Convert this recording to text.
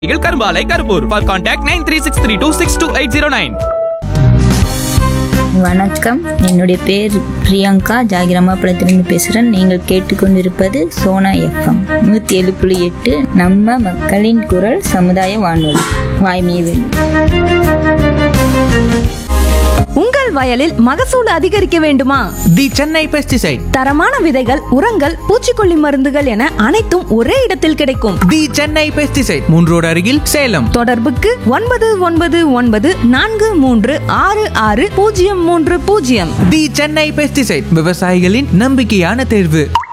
கரும்பாலை Karuppur for contact nine three six three two six two eight zero nine வணக்கம் என்னுடைய பேர் பிரியங்கா ஜாகிரமாபுரத்திலிருந்து பேசுகிறேன் நீங்கள் கேட்டுக்கொண்டிருப்பது சோனா எஃப்எம் நூற்றி ஏழு புள்ளி எட்டு நம்ம மக்களின் குரல் சமுதாய வானொலி வாய்மையை உங்கள் வயலில் மகசூல் அதிகரிக்க வேண்டுமா தி சென்னை பெஸ்டிசைட் தரமான விதைகள் உரங்கள் பூச்சிக்கொல்லி மருந்துகள் என அனைத்தும் ஒரே இடத்தில் கிடைக்கும் தி சென்னை பெஸ்டிசைட் மூன்று ரோடு அருகில் சேலம் தொடர்புக்கு ஒன்பது ஒன்பது ஒன்பது நான்கு மூன்று ஆறு ஆறு பூஜ்ஜியம் மூன்று பூஜ்ஜியம் தி சென்னை பெஸ்டிசைட் விவசாயிகளின் நம்பிக்கையான தேர்வு